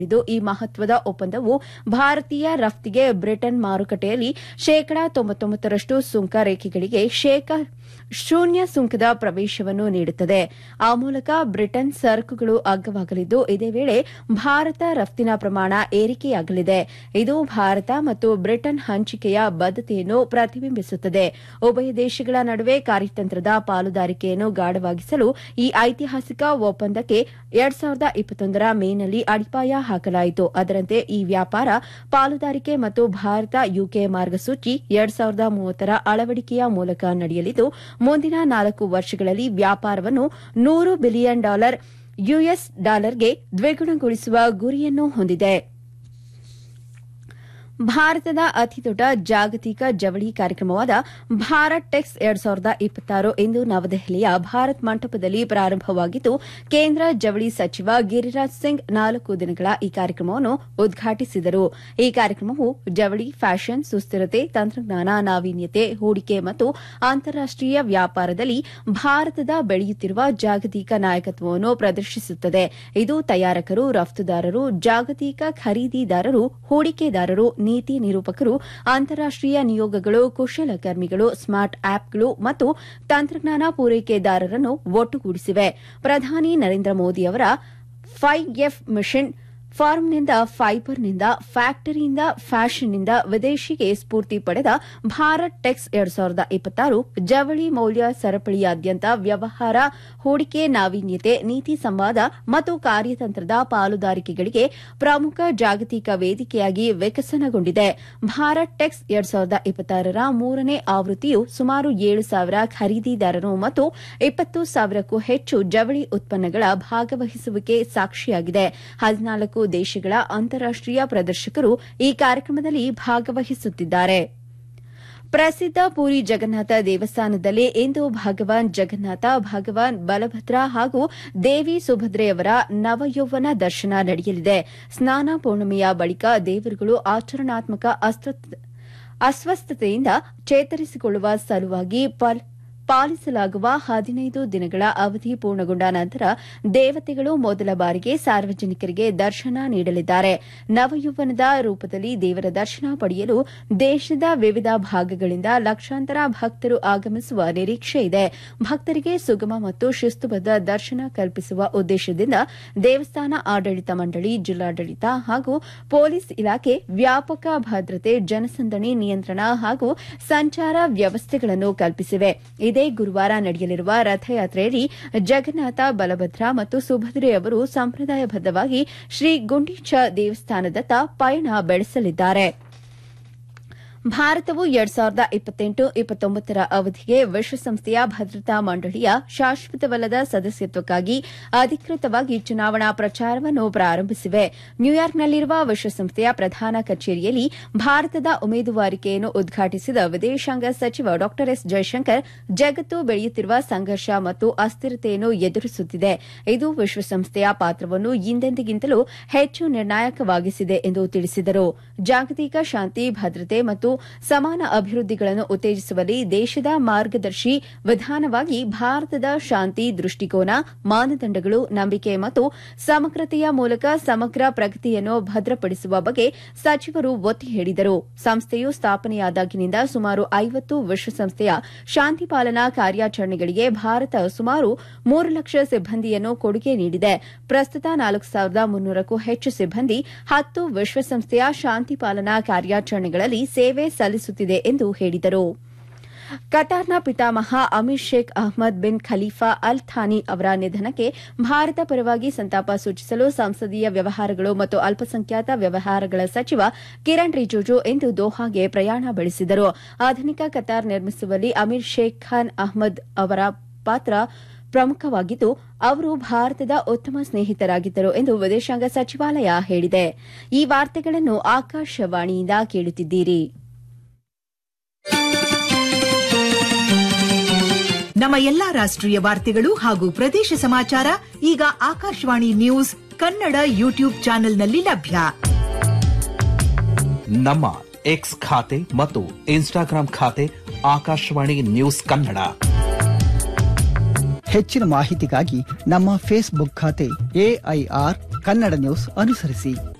ಇದು ಈ ಮಹತ್ವದ ಒಪ್ಪಂದವು ಭಾರತೀಯ ರಫ್ತಿಗೆ ಬ್ರಿಟನ್ ಮಾರುಕಟ್ಟೆಯಲ್ಲಿ ಶೇಕಡಾ ತೊಂಬತ್ತೊಂಬತ್ತರಷ್ಟು ಸುಂಕ ರೇಖೆಗಳಿಗೆ ಶೇಕ ಶೂನ್ಯ ಸುಂಕದ ಪ್ರವೇಶವನ್ನು ನೀಡುತ್ತದೆ ಆ ಮೂಲಕ ಬ್ರಿಟನ್ ಸರಕುಗಳು ಅಗ್ಗವಾಗಲಿದ್ದು ಇದೇ ವೇಳೆ ಭಾರತ ರಫ್ತಿನ ಪ್ರಮಾಣ ಏರಿಕೆಯಾಗಲಿದೆ ಇದು ಭಾರತ ಮತ್ತು ಬ್ರಿಟನ್ ಹಂಚಿಕೆಯ ಬದ್ದತೆಯನ್ನು ಪ್ರತಿಬಿಂಬಿಸುತ್ತದೆ ಉಭಯ ದೇಶಗಳ ನಡುವೆ ಕಾರ್ಯತಂತ್ರದ ಪಾಲುದಾರಿಕೆಯನ್ನು ಗಾಢವಾಗಿಸಲು ಈ ಐತಿಹಾಸಿಕ ಒಪ್ಪಂದಕ್ಕೆ ಎರಡ್ ಸಾವಿರದ ಇಪ್ಪತ್ತೊಂದರ ಮೇನಲ್ಲಿ ಅಡಿಪಾಯ ಹಾಕಲಾಯಿತು ಅದರಂತೆ ಈ ವ್ಯಾಪಾರ ಪಾಲುದಾರಿಕೆ ಮತ್ತು ಭಾರತ ಯುಕೆ ಮಾರ್ಗಸೂಚಿ ಎರಡ್ ಸಾವಿರದ ಮೂವತ್ತರ ಅಳವಡಿಕೆಯ ಮೂಲಕ ನಡೆಯಲಿದ್ದು ಮುಂದಿನ ನಾಲ್ಕು ವರ್ಷಗಳಲ್ಲಿ ವ್ಯಾಪಾರವನ್ನು ನೂರು ಬಿಲಿಯನ್ ಡಾಲರ್ ಯುಎಸ್ ಡಾಲರ್ಗೆ ದ್ವಿಗುಣಗೊಳಿಸುವ ಗುರಿಯನ್ನು ಹೊಂದಿದೆ ಭಾರತದ ಅತಿದೊಡ್ಡ ಜಾಗತಿಕ ಜವಳಿ ಕಾರ್ಯಕ್ರಮವಾದ ಭಾರತ್ ಟೆಕ್ಸ್ ಎರಡ್ ಸಾವಿರದ ಇಪ್ಪತ್ತಾರು ಇಂದು ನವದೆಹಲಿಯ ಭಾರತ್ ಮಂಟಪದಲ್ಲಿ ಪ್ರಾರಂಭವಾಗಿದ್ದು ಕೇಂದ್ರ ಜವಳಿ ಸಚಿವ ಗಿರಿರಾಜ್ ಸಿಂಗ್ ನಾಲ್ಕು ದಿನಗಳ ಈ ಕಾರ್ಯಕ್ರಮವನ್ನು ಉದ್ಘಾಟಿಸಿದರು ಈ ಕಾರ್ಯಕ್ರಮವು ಜವಳಿ ಫ್ಯಾಷನ್ ಸುಸ್ಥಿರತೆ ತಂತ್ರಜ್ಞಾನ ನಾವೀನ್ಯತೆ ಹೂಡಿಕೆ ಮತ್ತು ಅಂತಾರಾಷ್ಟೀಯ ವ್ಯಾಪಾರದಲ್ಲಿ ಭಾರತದ ಬೆಳೆಯುತ್ತಿರುವ ಜಾಗತಿಕ ನಾಯಕತ್ವವನ್ನು ಪ್ರದರ್ಶಿಸುತ್ತದೆ ಇದು ತಯಾರಕರು ರಫ್ತುದಾರರು ಜಾಗತಿಕ ಖರೀದಿದಾರರು ಹೂಡಿಕೆದಾರರು ನೀತಿ ನಿರೂಪಕರು ಅಂತಾರಾಷ್ಟೀಯ ನಿಯೋಗಗಳು ಕುಶಲಕರ್ಮಿಗಳು ಸ್ಮಾರ್ಟ್ ಆಪ್ಗಳು ಮತ್ತು ತಂತ್ರಜ್ಞಾನ ಪೂರೈಕೆದಾರರನ್ನು ಒಟ್ಟುಗೂಡಿಸಿವೆ ಪ್ರಧಾನಿ ನರೇಂದ್ರ ಮೋದಿ ಅವರ ಫೈವ್ ಎಫ್ ಮಿಷನ್ ಫಾರ್ಮ್ನಿಂದ ಫೈಬರ್ನಿಂದ ಫ್ಯಾಕ್ಟರಿಯಿಂದ ಫ್ಯಾಷನ್ನಿಂದ ವಿದೇಶಿಗೆ ಸ್ಫೂರ್ತಿ ಪಡೆದ ಭಾರತ್ ಟೆಕ್ಸ್ ಎರಡ್ ಸಾವಿರದ ಇಪ್ಪತ್ತಾರು ಜವಳಿ ಮೌಲ್ಯ ಸರಪಳಿಯಾದ್ಯಂತ ವ್ಯವಹಾರ ಹೂಡಿಕೆ ನಾವೀನ್ಯತೆ ನೀತಿ ಸಂವಾದ ಮತ್ತು ಕಾರ್ಯತಂತ್ರದ ಪಾಲುದಾರಿಕೆಗಳಿಗೆ ಪ್ರಮುಖ ಜಾಗತಿಕ ವೇದಿಕೆಯಾಗಿ ವಿಕಸನಗೊಂಡಿದೆ ಭಾರತ್ ಟೆಕ್ಸ್ ಎರಡ್ ಸಾವಿರದ ಇಪ್ಪತ್ತಾರರ ಮೂರನೇ ಆವೃತ್ತಿಯು ಸುಮಾರು ಏಳು ಸಾವಿರ ಖರೀದಿದಾರರು ಮತ್ತು ಇಪ್ಪತ್ತು ಸಾವಿರಕ್ಕೂ ಹೆಚ್ಚು ಜವಳಿ ಉತ್ಪನ್ನಗಳ ಭಾಗವಹಿಸುವಿಕೆ ಸಾಕ್ಷಿಯಾಗಿದೆ ಹದಿನಾಲ್ಕು ದೇಶಗಳ ಅಂತಾರಾಷ್ಟೀಯ ಪ್ರದರ್ಶಕರು ಈ ಕಾರ್ಯಕ್ರಮದಲ್ಲಿ ಭಾಗವಹಿಸುತ್ತಿದ್ದಾರೆ ಪ್ರಸಿದ್ದ ಪುರಿ ಜಗನ್ನಾಥ ದೇವಸ್ಥಾನದಲ್ಲಿ ಇಂದು ಭಗವಾನ್ ಜಗನ್ನಾಥ ಭಗವಾನ್ ಬಲಭದ್ರ ಹಾಗೂ ದೇವಿ ಸುಭದ್ರೆಯವರ ನವಯೌವನ ದರ್ಶನ ನಡೆಯಲಿದೆ ಸ್ನಾನ ಪೂರ್ಣಿಮೆಯ ಬಳಿಕ ದೇವರುಗಳು ಆಚರಣಾತ್ಮಕ ಅಸ್ವಸ್ಥತೆಯಿಂದ ಚೇತರಿಸಿಕೊಳ್ಳುವ ಸಲುವಾಗಿ ಪಾಲಿಸಲಾಗುವ ಹದಿನೈದು ದಿನಗಳ ಅವಧಿ ಪೂರ್ಣಗೊಂಡ ನಂತರ ದೇವತೆಗಳು ಮೊದಲ ಬಾರಿಗೆ ಸಾರ್ವಜನಿಕರಿಗೆ ದರ್ಶನ ನೀಡಲಿದ್ದಾರೆ ನವಯೌವನದ ರೂಪದಲ್ಲಿ ದೇವರ ದರ್ಶನ ಪಡೆಯಲು ದೇಶದ ವಿವಿಧ ಭಾಗಗಳಿಂದ ಲಕ್ಷಾಂತರ ಭಕ್ತರು ಆಗಮಿಸುವ ನಿರೀಕ್ಷೆ ಇದೆ ಭಕ್ತರಿಗೆ ಸುಗಮ ಮತ್ತು ಶಿಸ್ತುಬದ್ದ ದರ್ಶನ ಕಲ್ಪಿಸುವ ಉದ್ದೇಶದಿಂದ ದೇವಸ್ಥಾನ ಆಡಳಿತ ಮಂಡಳಿ ಜಿಲ್ಲಾಡಳಿತ ಹಾಗೂ ಪೊಲೀಸ್ ಇಲಾಖೆ ವ್ಯಾಪಕ ಭದ್ರತೆ ಜನಸಂದಣಿ ನಿಯಂತ್ರಣ ಹಾಗೂ ಸಂಚಾರ ವ್ಯವಸ್ಥೆಗಳನ್ನು ಕಲ್ಪಿಸಿವೆ ಇದೇ ಗುರುವಾರ ನಡೆಯಲಿರುವ ರಥಯಾತ್ರೆಯಲ್ಲಿ ಜಗನ್ನಾಥ ಬಲಭದ್ರ ಮತ್ತು ಸುಭದ್ರೆಯವರು ಸಂಪ್ರದಾಯಬದ್ದವಾಗಿ ಶ್ರೀ ಗುಂಡೀಚ ದೇವಸ್ಥಾನದತ್ತ ಪಯಣ ಬೆಳೆಸಲಿದ್ದಾರೆ ಭಾರತವು ಎರಡ್ ಸಾವಿರದ ಇಪ್ಪತ್ತೆಂಟು ಇಪ್ಪತ್ತೊಂಬತ್ತರ ಅವಧಿಗೆ ವಿಶ್ವಸಂಸ್ಥೆಯ ಭದ್ರತಾ ಮಂಡಳಿಯ ಶಾಶ್ವತವಲ್ಲದ ಸದಸ್ಯತ್ವಕ್ಕಾಗಿ ಅಧಿಕೃತವಾಗಿ ಚುನಾವಣಾ ಪ್ರಚಾರವನ್ನು ಪ್ರಾರಂಭಿಸಿವೆ ನ್ಯೂಯಾರ್ಕ್ನಲ್ಲಿರುವ ವಿಶ್ವಸಂಸ್ಥೆಯ ಪ್ರಧಾನ ಕಚೇರಿಯಲ್ಲಿ ಭಾರತದ ಉಮೇದುವಾರಿಕೆಯನ್ನು ಉದ್ಘಾಟಿಸಿದ ವಿದೇಶಾಂಗ ಸಚಿವ ಡಾ ಎಸ್ ಜೈಶಂಕರ್ ಜಗತ್ತು ಬೆಳೆಯುತ್ತಿರುವ ಸಂಘರ್ಷ ಮತ್ತು ಅಸ್ಥಿರತೆಯನ್ನು ಎದುರಿಸುತ್ತಿದೆ ಇದು ವಿಶ್ವಸಂಸ್ಥೆಯ ಪಾತ್ರವನ್ನು ಹಿಂದೆಂದಿಗಿಂತಲೂ ಹೆಚ್ಚು ನಿರ್ಣಾಯಕವಾಗಿಸಿದೆ ಎಂದು ತಿಳಿಸಿದರು ಜಾಗತಿಕ ಶಾಂತಿ ಭದ್ರತೆ ಮತ್ತು ಸಮಾನ ಅಭಿವೃದ್ಧಿಗಳನ್ನು ಉತ್ತೇಜಿಸುವಲ್ಲಿ ದೇಶದ ಮಾರ್ಗದರ್ಶಿ ವಿಧಾನವಾಗಿ ಭಾರತದ ಶಾಂತಿ ದೃಷ್ಟಿಕೋನ ಮಾನದಂಡಗಳು ನಂಬಿಕೆ ಮತ್ತು ಸಮಗ್ರತೆಯ ಮೂಲಕ ಸಮಗ್ರ ಪ್ರಗತಿಯನ್ನು ಭದ್ರಪಡಿಸುವ ಬಗ್ಗೆ ಸಚಿವರು ಒತ್ತಿ ಹೇಳಿದರು ಸಂಸ್ಥೆಯು ಸ್ಥಾಪನೆಯಾದಾಗಿನಿಂದ ಸುಮಾರು ಐವತ್ತು ವಿಶ್ವಸಂಸ್ಥೆಯ ಶಾಂತಿ ಪಾಲನಾ ಕಾರ್ಯಾಚರಣೆಗಳಿಗೆ ಭಾರತ ಸುಮಾರು ಮೂರು ಲಕ್ಷ ಸಿಬ್ಬಂದಿಯನ್ನು ಕೊಡುಗೆ ನೀಡಿದೆ ಪ್ರಸ್ತುತ ನಾಲ್ಕು ಸಾವಿರದ ಮುನ್ನೂರಕ್ಕೂ ಹೆಚ್ಚು ಸಿಬ್ಬಂದಿ ಹತ್ತು ವಿಶ್ವಸಂಸ್ಥೆಯ ಶಾಂತಿ ಪಾಲನಾ ಕಾರ್ಯಾಚರಣೆಗಳಲ್ಲಿ ಸೇವೆ ಸಲ್ಲಿಸುತ್ತಿದೆ ಎಂದು ಹೇಳಿದರು ಕತಾರ್ನ ಪಿತಾಮಹ Amir Sheikh Ahmad bin Khalifa Al Thani ಅವರ ನಿಧನಕ್ಕೆ ಭಾರತ ಪರವಾಗಿ ಸಂತಾಪ ಸೂಚಿಸಲು ಸಂಸದೀಯ ವ್ಯವಹಾರಗಳು ಮತ್ತು ಅಲ್ಪಸಂಖ್ಯಾತ ವ್ಯವಹಾರಗಳ ಸಚಿವ ಕಿರಣ್ ರಿಜಿಜು ಇಂದು ದೋಹಾಗೆ ಪ್ರಯಾಣ ಬೆಳೆಸಿದರು ಆಧುನಿಕ ಕತಾರ್ ನಿರ್ಮಿಸುವಲ್ಲಿ ಅಮೀರ್ ಶೇಖ್ ಖಾನ್ ಅಹ್ಮದ್ ಅವರ ಪಾತ್ರ ಪ್ರಮುಖವಾಗಿದ್ದು ಅವರು ಭಾರತದ ಉತ್ತಮ ಸ್ನೇಹಿತರಾಗಿದ್ದರು ಎಂದು ವಿದೇಶಾಂಗ ಸಚಿವಾಲಯ ಹೇಳಿದೆ ಈ ವಾರ್ತೆಗಳನ್ನು ಆಕಾಶವಾಣಿಯಿಂದ ಕೇಳುತ್ತಿದ್ದೀರಿ ನಮ್ಮ ಎಲ್ಲಾ ರಾಷ್ಟ್ರೀಯ ವಾರ್ತೆಗಳು ಹಾಗೂ ಪ್ರದೇಶ ಸಮಾಚಾರ ಈಗ ಆಕಾಶವಾಣಿ ನ್ಯೂಸ್ ಕನ್ನಡ ಯೂಟ್ಯೂಬ್ ಚಾನೆಲ್ನಲ್ಲಿ ಲಭ್ಯ ನಮ್ಮ ಎಕ್ಸ್ ಖಾತೆ ಮತ್ತು ಇನ್ಸ್ಟಾಗ್ರಾಂ ಖಾತೆ ಆಕಾಶವಾಣಿ ನ್ಯೂಸ್ ಕನ್ನಡ ಹೆಚ್ಚಿನ ಮಾಹಿತಿಗಾಗಿ ನಮ್ಮ ಫೇಸ್ಬುಕ್ ಖಾತೆ ಎಐಆರ್ ಕನ್ನಡ ನ್ಯೂಸ್ ಅನುಸರಿಸಿ